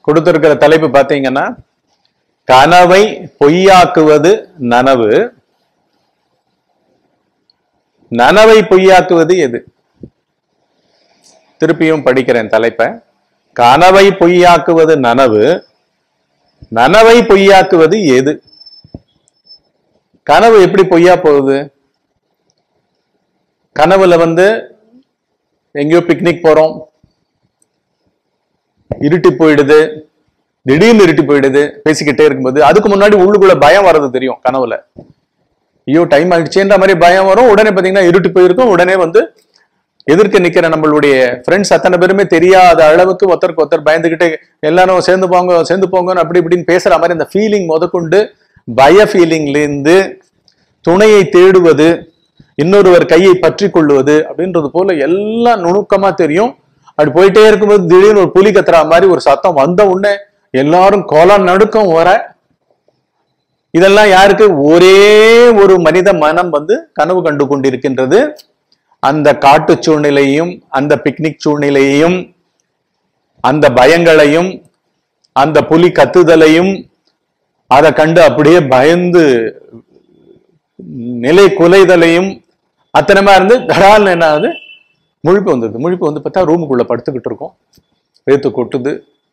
கொடுத்திருக்கிற தலைப்பு பாத்தீங்கன்னா கனவை பொய்யாக்குவது நனவு நனவை பொய்யாக்குவது எது திருப்பியும் படிக்கிறேன் தலைப்பை கனவை பொய்யாக்குவது நனவு நனவை பொய்யாக்குவது எது கனவு எப்படி பொய்யா போகுது கனவுல வந்து எங்கேயோ பிக்னிக் போறோம் இருட்டி போயிடுது திடீர்னு இருட்டி போயிடுது பேசிக்கிட்டே இருக்கும்போது அதுக்கு முன்னாடி உள்ளுக்குள்ள பயம் வர்றது தெரியும் கனவுல ஐயோ டைம் ஆயிடுச்சேன்ற மாதிரி பயம் வரும் உடனே பாத்தீங்கன்னா இருட்டி போயிருக்கும் உடனே வந்து எதிர்க்க நிக்கிற நம்மளுடைய ஃப்ரெண்ட்ஸ் அத்தனை பேருமே தெரியாத அளவுக்கு ஒருத்தருக்கு ஒருத்தர் பயந்துகிட்டே எல்லாரும் சேர்ந்து போங்க சேர்ந்து போங்கன்னு அப்படி இப்படின்னு பேசுற மாதிரி அந்த ஃபீலிங் முதற்கொண்டு பய ஃபீலிங்ல இருந்து துணையை தேடுவது இன்னொருவர் கையை பற்றி கொள்வது அப்படின்றது போல எல்லாம் நுணுக்கமா தெரியும் அப்படி போயிட்டே இருக்கும்போது திடீர்னு ஒரு புலி கத்துறா மாதிரி ஒரு சத்தம் வந்த உடனே எல்லாரும் கோலம் நடுக்கம் வர இதெல்லாம் யாருக்கு ஒரே ஒரு மனித மனம் வந்து கனவு கண்டு கொண்டிருக்கின்றது அந்த காட்டு சூழ்நிலையும் அந்த பிக்னிக் சூழ்நிலையையும் அந்த பயங்களையும் அந்த புலி கத்துதலையும் அதை கண்டு அப்படியே பயந்து நிலை குலைதலையும் அத்தனைமா இருந்து தடால் என்ன ஆகுது முழிப்பு வந்தது முழிப்பு வந்து பார்த்தா ரூமுக்குள்ள படுத்துக்கிட்டு இருக்கோம் வேத்து கொட்டுது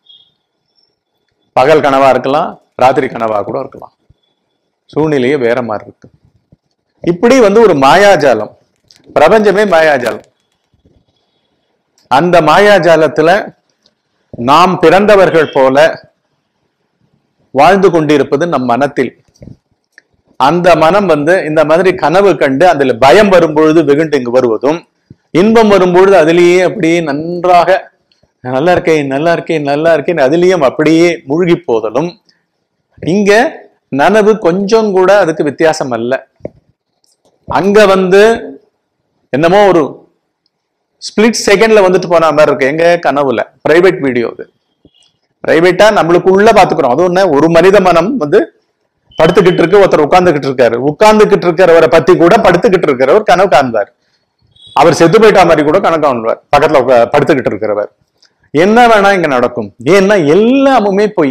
பகல் கனவா இருக்கலாம் ராத்திரி கனவா கூட இருக்கலாம் சூழ்நிலையே வேற மாதிரி இருக்கு இப்படி வந்து ஒரு மாயாஜாலம் பிரபஞ்சமே மாயாஜாலம் அந்த மாயாஜாலத்துல நாம் பிறந்தவர்கள் போல வாழ்ந்து கொண்டிருப்பது நம் மனத்தில் அந்த மனம் வந்து இந்த மாதிரி கனவு கண்டு அதுல பயம் வரும்பொழுது வெகுண்டு இங்கு வருவதும் இன்பம் வரும்பொழுது அதிலேயே அப்படியே நன்றாக நல்லா இருக்கேன் நல்லா இருக்கேன் நல்லா இருக்கேன் அதிலேயும் அப்படியே மூழ்கி போதலும் இங்க நனவு கொஞ்சம் கூட அதுக்கு வித்தியாசம் அல்ல அங்க வந்து என்னமோ ஒரு ஸ்பிளிட் செகண்ட்ல வந்துட்டு போன மாதிரி இருக்கு எங்க கனவுல பிரைவேட் வீடியோ அது பிரைவேட்டா நம்மளுக்குள்ள பாத்துக்கிறோம் அது ஒண்ணு ஒரு மனித மனம் வந்து படுத்துக்கிட்டு இருக்கு ஒருத்தர் உட்கார்ந்துகிட்டு இருக்காரு உட்கார்ந்துகிட்டு இருக்கிறவரை பத்தி கூட படுத்துக்கிட்டு இருக்கிறவர் கனவு காண்பார் அவர் செத்து போயிட்டா மாதிரி கூட கனவு காண்பார் பக்கத்துல உட்கா- படுத்துக்கிட்டு இருக்கிறவர் என்ன வேணா இங்க நடக்கும் ஏன்னா எல்லாமுமே பொய்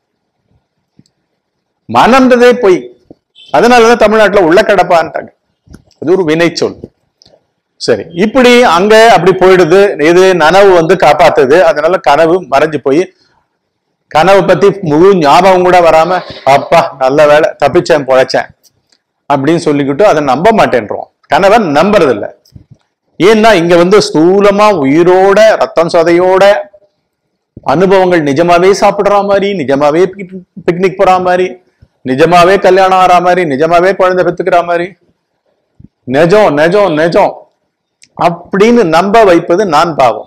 மனம்ன்றதே பொய் அதனாலதான் தமிழ்நாட்டுல உள்ள கடப்பான்ட்டாங்க அது ஒரு வினைச்சொல் சரி இப்படி அங்க அப்படி போயிடுது இது நனவு வந்து காப்பாத்துது அதனால கனவு மறைஞ்சு போய் கனவு பத்தி முழு ஞாபகம் கூட வராம அப்பா நல்ல வேலை தப்பிச்சேன் பொழைச்சேன் அப்படின்னு சொல்லிக்கிட்டு அதை நம்ப மாட்டேன்றோம் கனவை நம்புறது இல்ல ஏன்னா இங்க வந்து ஸ்தூலமா உயிரோட ரத்தம் சதையோட அனுபவங்கள் நிஜமாவே சாப்பிடுற மாதிரி நிஜமாவே பிக்னிக் போற மாதிரி நிஜமாவே கல்யாணம் ஆற மாதிரி நிஜமாவே குழந்தை பெத்துக்கிற மாதிரி நெஜம் நெஜம் நெஜம் அப்படின்னு நம்ப வைப்பது நான் பாவம்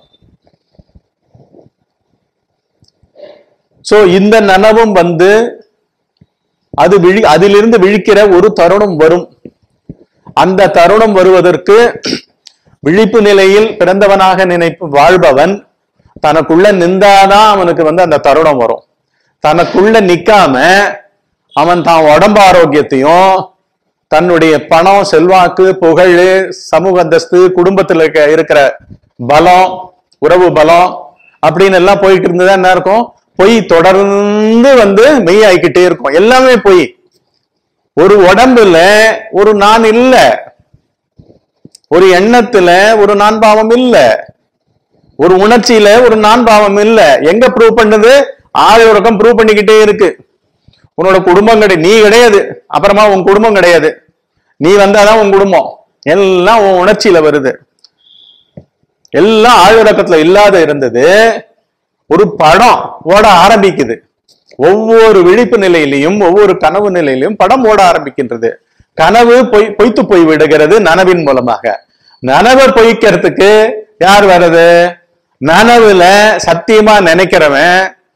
சோ இந்த நனவும் வந்து அது விழி அதிலிருந்து விழிக்கிற ஒரு தருணம் வரும் அந்த தருணம் வருவதற்கு விழிப்பு நிலையில் பிறந்தவனாக நினைப்பு வாழ்பவன் தனக்குள்ள நின்றாதான் அவனுக்கு வந்து அந்த தருணம் வரும் தனக்குள்ள நிக்காம அவன் தான் உடம்பு ஆரோக்கியத்தையும் தன்னுடைய பணம் செல்வாக்கு புகழ் சமூக அந்தஸ்து குடும்பத்துல இருக்க- இருக்கிற பலம் உறவு பலம் அப்படின்னு எல்லாம் போயிட்டு இருந்ததா என்ன இருக்கும் பொய் தொடர்ந்து வந்து மெய் ஆயிக்கிட்டே இருக்கும் எல்லாமே பொய் ஒரு உடம்புல ஒரு நான் இல்ல ஒரு எண்ணத்துல ஒரு நான் பாவம் இல்ல ஒரு உணர்ச்சியில ஒரு நான் பாவம் இல்ல எங்க ப்ரூவ் பண்ணுது ஆயுறக்கம் ப்ரூவ் பண்ணிக்கிட்டே இருக்கு உன்னோட குடும்பம் கிடையாது நீ கிடையாது அப்புறமா உன் குடும்பம் கிடையாது நீ வந்தாதான் உன் குடும்பம் எல்லாம் உன் உணர்ச்சியில வருது எல்லாம் ஆயுறக்கத்துல இல்லாத இருந்தது ஒரு படம் ஓட ஆரம்பிக்குது ஒவ்வொரு விழிப்பு நிலையிலையும் ஒவ்வொரு கனவு நிலையிலையும் படம் ஓட ஆரம்பிக்கின்றது கனவு பொய் பொய்த்து போய் விடுகிறது நனவின் மூலமாக நனவை பொய்க்கிறதுக்கு யார் வர்றது நனவுல சத்தியமா நினைக்கிறவன்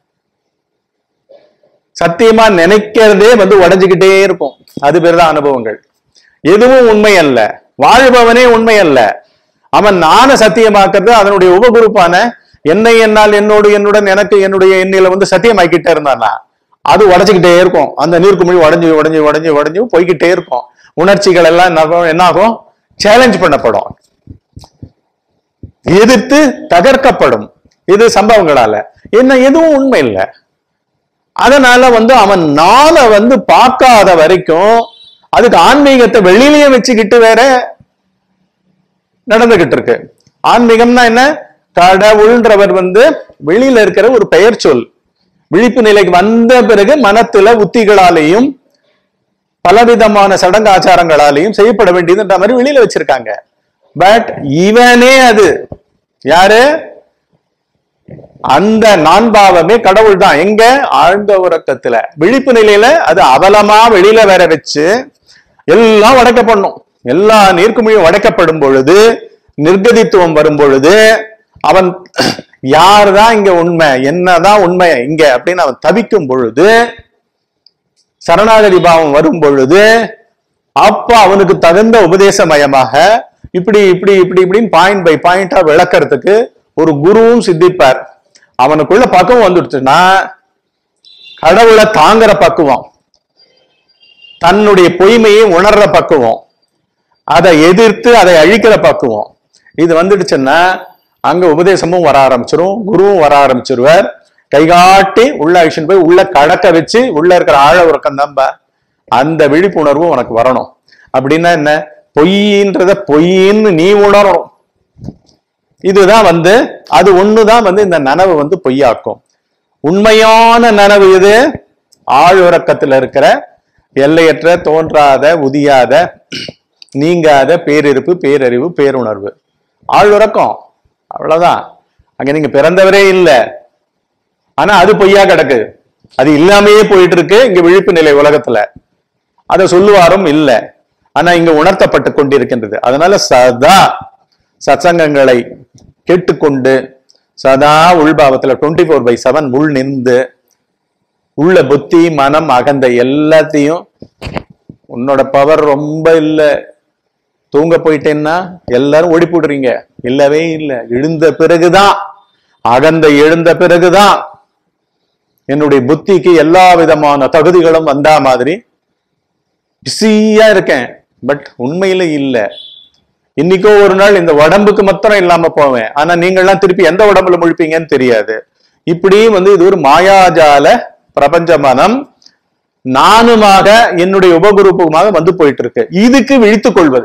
சத்தியமா நினைக்கிறதே வந்து உடைஞ்சுக்கிட்டே இருக்கும் அது பேர் தான் அனுபவங்கள் எதுவும் உண்மை அல்ல வாழ்பவனே உண்மை அல்ல அவன் நான சத்தியமாக்குறது அதனுடைய உபகுருப்பான என்னை என்னால் என்னோடு என்னுடன் எனக்கு என்னுடைய எண்ணில வந்து சத்தியமாக்கிட்டே இருந்தானா அது உடைச்சுக்கிட்டே இருக்கும் அந்த நீர்க்குமிழி உடஞ்சு உடஞ்சு உடஞ்சு உடஞ்சு போய்கிட்டே இருக்கும் உணர்ச்சிகள் எல்லாம் என்ன ஆகும்? என்ன ஆகும் சேலஞ்ச் பண்ணப்படும் எதிர்த்து தகர்க்கப்படும் இது சம்பவங்களால என்ன எதுவும் உண்மை இல்லை அதனால வந்து அவன் நாளை வந்து பார்க்காத வரைக்கும் அதுக்கு ஆன்மீகத்தை வெளியிலேயே வச்சுக்கிட்டு வேற நடந்துகிட்டு இருக்கு ஆன்மீகம்னா என்ன கடவுள்ன்றவர் வந்து வெளியில இருக்கிற ஒரு பெயர் சொல் விழிப்பு நிலைக்கு வந்த பிறகு மனத்துல உத்திகளாலேயும் பலவிதமான சடங்காச்சாரங்களாலேயும் செய்யப்பட வேண்டியதுன்ற மாதிரி வெளியில வச்சிருக்காங்க பட் இவனே அது யாரு அந்த நான்பாவமே கடவுள் தான் எங்க ஆழ்ந்த உறக்கத்துல விழிப்பு நிலையில அது அவலமா வெளியில வேற வச்சு எல்லாம் உடைக்கப்படணும் எல்லா நீர்க்குமிழியும் உடைக்கப்படும் பொழுது நிர்கதித்துவம் வரும் பொழுது அவன் யார்தான் இங்க உண்மை என்னதான் உண்மை இங்க அப்படின்னு அவன் தவிக்கும் பொழுது சரணாகதி பாவம் வரும் பொழுது அப்ப அவனுக்கு தகுந்த உபதேசமயமாக இப்படி இப்படி இப்படி இப்படின்னு பாயிண்ட் பை பாயிண்டா விளக்கறதுக்கு ஒரு குருவும் சித்திப்பார் அவனுக்குள்ள பக்குவம் வந்துடுச்சுன்னா கடவுளை தாங்குற பக்குவம் தன்னுடைய பொய்மையை உணர்ற பக்குவம் அதை எதிர்த்து அதை அழிக்கிற பக்குவம் இது வந்துடுச்சுன்னா அங்க உபதேசமும் வர ஆரம்பிச்சிரும் குருவும் வர ஆரம்பிச்சிருவார் கைகாட்டி உள்ள அழிச்சுன்னு போய் உள்ள கடக்க வச்சு உள்ள இருக்கிற ஆழ உறக்கம் தான்பா அந்த விழிப்புணர்வும் உனக்கு வரணும் அப்படின்னா என்ன பொய்ன்றத பொய்ன்னு நீ உணரணும் இதுதான் வந்து அது ஒண்ணுதான் வந்து இந்த நனவு வந்து பொய்யாக்கும் உண்மையான நனவு இது ஆழ்உறக்கத்துல இருக்கிற எல்லையற்ற தோன்றாத உதியாத நீங்காத பேரிருப்பு பேரறிவு பேருணர்வு ஆழ்உறக்கம் அவ்வளவுதான் அங்க நீங்க பிறந்தவரே இல்லை ஆனா அது பொய்யா கிடக்கு அது இல்லாமையே போயிட்டு இருக்கு இங்க விழிப்பு நிலை உலகத்துல அதை சொல்லுவாரும் இல்லை ஆனா இங்க உணர்த்தப்பட்டு கொண்டிருக்கின்றது அதனால சதா சத்சங்கங்களை கேட்டுக்கொண்டு சதா உள்பாவத்துல டுவெண்ட்டி ஃபோர் பை செவன் உள் நின்று உள்ள புத்தி மனம் அகந்த எல்லாத்தையும் உன்னோட பவர் ரொம்ப இல்லை தூங்க போயிட்டேன்னா எல்லாரும் ஓடி போடுறீங்க இல்லவே இல்லை எழுந்த பிறகுதான் அகந்த எழுந்த பிறகுதான் என்னுடைய புத்திக்கு எல்லா விதமான தகுதிகளும் வந்தா மாதிரி பிஸியா இருக்கேன் பட் உண்மையில இல்ல இன்னைக்கோ ஒரு நாள் இந்த உடம்புக்கு மாத்திரம் இல்லாம போவேன் ஆனா நீங்கள்லாம் திருப்பி எந்த உடம்புல முழிப்பீங்கன்னு தெரியாது இப்படி வந்து இது ஒரு மாயாஜால பிரபஞ்ச மனம் நானுமாக என்னுடைய உபகுரூபமாக வந்து போயிட்டு இருக்கு இதுக்கு விழித்துக் கொள்வது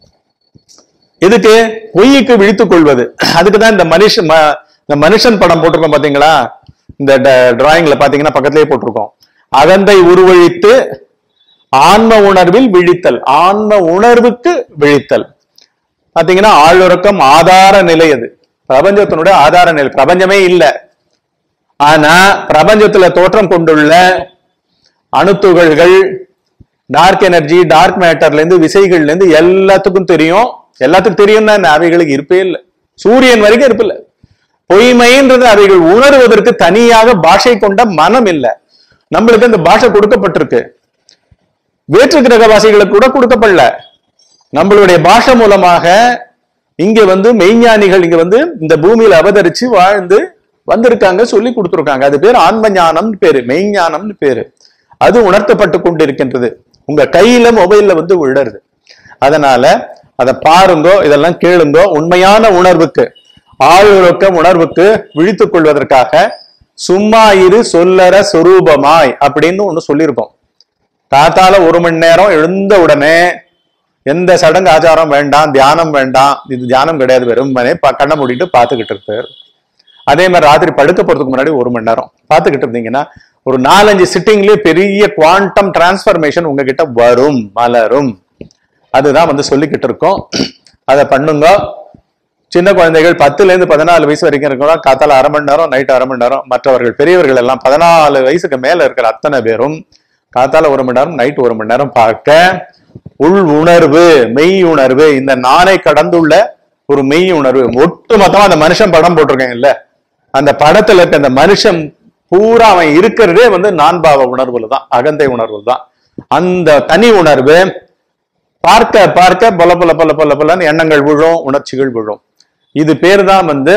எதுக்கு பொய்க்கு விழித்துக் கொள்வது அதுக்குதான் இந்த மனுஷன் ம- இந்த மனுஷன் படம் போட்டிருக்கோம் பாத்தீங்களா இந்த டிராயிங்ல பாத்தீங்கன்னா பக்கத்திலேயே போட்டிருக்கோம் அகந்தை உருவழித்து ஆன்ம உணர்வில் விழித்தல் ஆன்ம உணர்வுக்கு விழித்தல் பாத்தீங்கன்னா ஆளுறக்கம் ஆதார நிலை அது பிரபஞ்சத்தினுடைய ஆதார நிலை பிரபஞ்சமே இல்லை ஆனா பிரபஞ்சத்துல தோற்றம் கொண்டுள்ள அணுத்துகள்கள் டார்க் எனர்ஜி டார்க் மேட்டர்ல இருந்து விசைகள்ல இருந்து எல்லாத்துக்கும் தெரியும் எல்லாத்துக்கும் தெரியும்னா என்ன அவைகளுக்கு இருப்பே இல்லை சூரியன் வரைக்கும் இருப்பில்ல பொய்மைன்றது அவைகள் உணர்வதற்கு தனியாக பாஷை கொண்ட மனம் இல்லை நம்மளுக்கு அந்த பாஷை கொடுக்கப்பட்டிருக்கு வேற்று கிரகவாசிகளுக்கு கூட கொடுக்கப்படல நம்மளுடைய பாஷை மூலமாக இங்க வந்து மெய்ஞானிகள் இங்க வந்து இந்த பூமியில அவதரிச்சு வாழ்ந்து வந்திருக்காங்க சொல்லி கொடுத்துருக்காங்க அது பேர் ஆன்ம ஞானம்னு பேரு மெய்ஞானம்னு பேரு அது உணர்த்தப்பட்டு கொண்டிருக்கின்றது உங்க கையில மொபைல்ல வந்து விழருது அதனால அதை பாருங்கோ இதெல்லாம் கேளுங்கோ உண்மையான உணர்வுக்கு ஆழ்வுறக்க உணர்வுக்கு விழித்துக் கொள்வதற்காக சும்மா இரு சொல்லற சொரூபமாய் அப்படின்னு ஒண்ணு சொல்லியிருக்கோம் காத்தால ஒரு மணி நேரம் எழுந்த உடனே எந்த சடங்கு ஆச்சாரம் வேண்டாம் தியானம் வேண்டாம் இது தியானம் கிடையாது வெறுமனே ப- கண்ணை மூடிட்டு பார்த்துக்கிட்டு இருப்பார் அதே மாதிரி ராத்திரி படுக்க போறதுக்கு முன்னாடி ஒரு மணி நேரம் பார்த்துக்கிட்டு இருந்தீங்கன்னா ஒரு நாலஞ்சு சிட்டிங்லயே பெரிய குவாண்டம் டிரான்ஸ்ஃபர்மேஷன் உங்ககிட்ட வரும் மலரும் அதுதான் வந்து சொல்லிக்கிட்டு இருக்கோம் அதை பண்ணுங்க சின்ன குழந்தைகள் பத்துல இருந்து பதினாலு வயசு வரைக்கும் இருக்கிறோம் காத்தால அரை மணி நேரம் நைட் அரை மணி நேரம் மற்றவர்கள் பெரியவர்கள் எல்லாம் பதினாலு வயசுக்கு மேல இருக்கிற அத்தனை பேரும் காத்தால ஒரு மணி நேரம் நைட் ஒரு மணி நேரம் பார்க்க உள் உணர்வு மெய் உணர்வு இந்த நானை கடந்துள்ள ஒரு மெய் உணர்வு ஒட்டு மொத்தமா அந்த மனுஷன் படம் போட்டிருக்கேன் இல்ல அந்த படத்துல இருக்க அந்த மனுஷன் பூரா அவன் இருக்கிறதே வந்து நான்பாவ உணர்வுல தான் அகந்தை உணர்வு தான் அந்த தனி உணர்வு பார்க்க பார்க்க பல பல பல பல பலன்னு எண்ணங்கள் விழும் உணர்ச்சிகள் விழும் இது பேர் தான் வந்து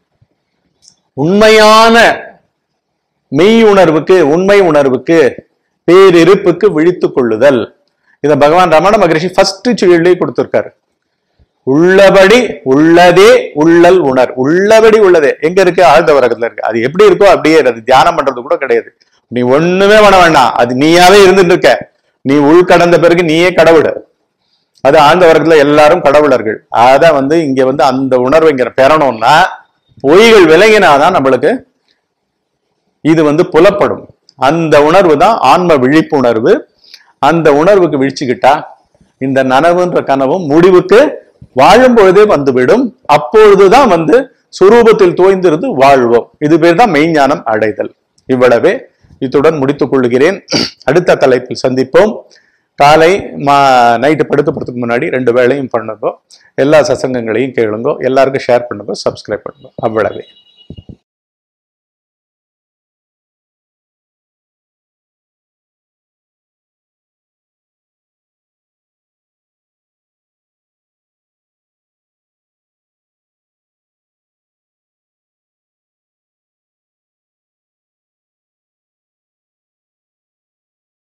உண்மையான மெய் உணர்வுக்கு உண்மை உணர்வுக்கு பேரிருப்புக்கு விழித்துக் கொள்ளுதல் இத பகவான் ரமண மகரிஷி ஃபர்ஸ்ட் சொல்லி கொடுத்திருக்காரு உள்ளபடி உள்ளதே உள்ளல் உணர் உள்ளபடி உள்ளதே எங்க இருக்கு ஆழ்ந்த உலகத்துல இருக்கு அது எப்படி இருக்கோ அப்படியே இரு. அது தியானம் பண்றது கூட கிடையாது நீ ஒண்ணுமே பண்ண வேண்டாம் அது நீயாவே இருந்துட்டு இருக்க நீ உள்கடந்த பிறகு நீயே கடவுள் அது ஆழ்ந்த வர்க்கத்துல எல்லாரும் கடவுளர்கள் அத வந்து இங்க வந்து அந்த உணர்வுங்கிற பெறணும்னா பொய்கள் விலகினாதான் நம்மளுக்கு இது வந்து புலப்படும் அந்த உணர்வு தான் ஆன்ம விழிப்புணர்வு அந்த உணர்வுக்கு விழிச்சுக்கிட்டா இந்த நனவுன்ற கனவும் முடிவுக்கு வாழும் பொழுதே வந்துவிடும் அப்பொழுதுதான் வந்து சுரூபத்தில் தோய்ந்திருந்து வாழ்வோம் இது பேர் தான் மெய்ஞானம் அடைதல் இவ்வளவே இத்துடன் முடித்துக் கொள்கிறேன் அடுத்த தலைப்பில் சந்திப்போம் காலை மா நைட்டு படுக்க போறதுக்கு முன்னாடி ரெண்டு வேளையும் பண்ணுங்க எல்லா சசங்கங்களையும் கேளுங்க எல்லாருக்கும் ஷேர் பண்ணுங்க சப்ஸ்கிரைப் பண்ணுங்க அவ்வளவே